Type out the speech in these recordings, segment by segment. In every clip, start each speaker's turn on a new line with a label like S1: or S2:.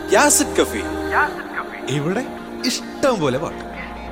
S1: യാസിഡ് കഫി
S2: ഇവിടെ ഇഷ്ടം പോലെ പാട്ട്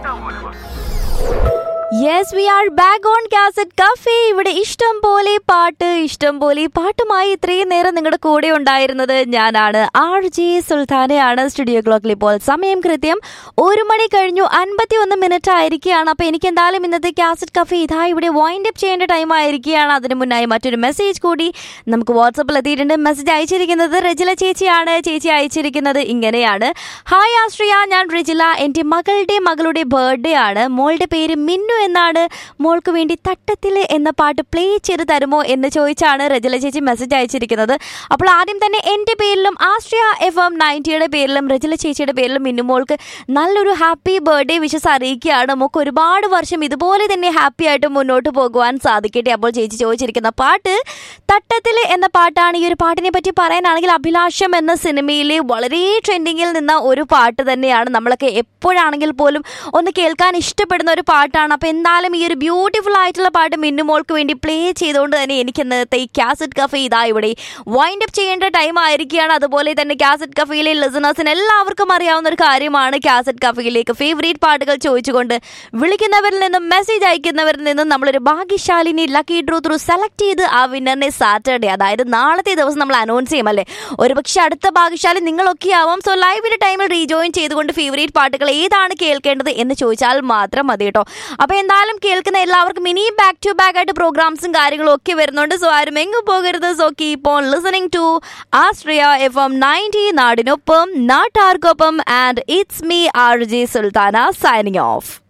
S3: yes we are back on cassette cafe ഇവിടെ ഇഷ്ടം പോലെ പാട്ട് ഇഷ്ടം പോലെ പാട്ടുമായി ഇത്രയും നേരം നിങ്ങളുടെ കൂടെ ഉണ്ടായിരുന്നത് ഞാനാണ് ആർ ജെ സുൽത്താനയാണ് സ്റ്റുഡിയോ ക്ലോക്കിൽ ഇപ്പോൾ സമയം കൃത്യം ഒരു മണി കഴിഞ്ഞു അൻപത്തി ഒന്ന് മിനിറ്റ് ആയിരിക്കുകയാണ് അപ്പോൾ എനിക്ക് എന്തായാലും ഇന്നത്തെ കാസറ്റ് കഫേ ഇതാ ഇവിടെ വൈൻഡ് അപ്പ് ചെയ്യേണ്ട ടൈം ആയിരിക്കുകയാണ് അതിന് മുന്നായി മറ്റൊരു മെസ്സേജ് കൂടി നമുക്ക് വാട്സപ്പിൽ എത്തിയിട്ടുണ്ട് മെസ്സേജ് അയച്ചിരിക്കുന്നത് രജില ചേച്ചിയാണ് ചേച്ചി അയച്ചിരിക്കുന്നത് ഇങ്ങനെയാണ് ഹായ് ആശ്രിയ ഞാൻ രജില എൻ്റെ മകളുടെ മകളുടെ ബർത്ത്ഡേ ആണ് മോളുടെ പേര് മിന്നു എന്നാണ് മോൾക്ക് വേണ്ടി തട്ടത്തിൽ എന്ന പാട്ട് പ്ലേ ചെയ്ത് തരുമോ എന്ന് ചോദിച്ചാണ് രജല ചേച്ചി മെസ്സേജ് അയച്ചിരിക്കുന്നത് അപ്പോൾ ആദ്യം തന്നെ എൻ്റെ പേരിലും ആശ്രിയ എഫ് എം നയൻറ്റിയുടെ പേരിലും രജല ചേച്ചിയുടെ പേരിലും മിന്നു മോൾക്ക് നല്ലൊരു ഹാപ്പി ബർത്ത്ഡേ വിഷസ് അറിയിക്കുകയാണ് മോൾക്ക് ഒരുപാട് വർഷം ഇതുപോലെ തന്നെ ഹാപ്പി ആയിട്ട് മുന്നോട്ട് പോകുവാൻ സാധിക്കട്ടെ അപ്പോൾ ചേച്ചി ചോദിച്ചിരിക്കുന്ന പാട്ട് തട്ടത്തിൽ എന്ന പാട്ടാണ് ഈ ഒരു പാട്ടിനെ പറ്റി പറയാനാണെങ്കിൽ അഭിലാഷം എന്ന സിനിമയിലെ വളരെ ട്രെൻഡിങ്ങിൽ നിന്ന ഒരു പാട്ട് തന്നെയാണ് നമ്മളൊക്കെ എപ്പോഴാണെങ്കിൽ പോലും ഒന്ന് കേൾക്കാൻ ഇഷ്ടപ്പെടുന്ന ഒരു പാട്ടാണ് അപ്പോൾ എന്തായാലും ഈ ഒരു ബ്യൂട്ടിഫുൾ ആയിട്ടുള്ള പാട്ട് മിന്നുമോൾക്ക് വേണ്ടി പ്ലേ ചെയ്തുകൊണ്ട് തന്നെ എനിക്ക് ഇന്നത്തെ ഈ കാസറ്റ് കഫേ ഇതാ ഇവിടെ വൈൻഡ് അപ്പ് ചെയ്യേണ്ട ടൈം ആയിരിക്കുകയാണ് അതുപോലെ തന്നെ കാസറ്റ് കഫയിലെ ലിസണേഴ്സിന് എല്ലാവർക്കും അറിയാവുന്ന ഒരു കാര്യമാണ് കാസറ്റ് കഫയിലേക്ക് ഫേവറേറ്റ് പാട്ടുകൾ ചോദിച്ചുകൊണ്ട് വിളിക്കുന്നവരിൽ നിന്നും മെസ്സേജ് അയക്കുന്നവരിൽ നിന്നും നമ്മളൊരു ഭാഗ്യശാലിനി ലക്കി ഡ്രൂ ത്രൂ സെലക്ട് ചെയ്ത് ആ വിന്നറിനെ സാറ്റർഡേ അതായത് നാളത്തെ ദിവസം നമ്മൾ അനൗൺസ് ചെയ്യും അല്ലേ ഒരുപക്ഷെ അടുത്ത ഭാഗ്യശാലി നിങ്ങളൊക്കെ ആവാം സോ ലൈവിന്റെ ടൈമിൽ റീജോയിൻ ചെയ്തുകൊണ്ട് ഫേവറേറ്റ് പാട്ടുകൾ ഏതാണ് കേൾക്കേണ്ടത് എന്ന് ചോദിച്ചാൽ മാത്രം മതി കേട്ടോ അപ്പോൾ എന്തായാലും കേൾക്കുന്ന എല്ലാവർക്കും ഇനി ബാക്ക് ടു ബാക്ക് ആയിട്ട് പ്രോഗ്രാംസും കാര്യങ്ങളും ഒക്കെ വരുന്നുണ്ട് സോ ആരും എങ്ങും പോകരുത് so keep on listening to Austria F M ninety നാടിനൊപ്പം നാട്ടാർക്കൊപ്പം and it's me R J Sultana signing of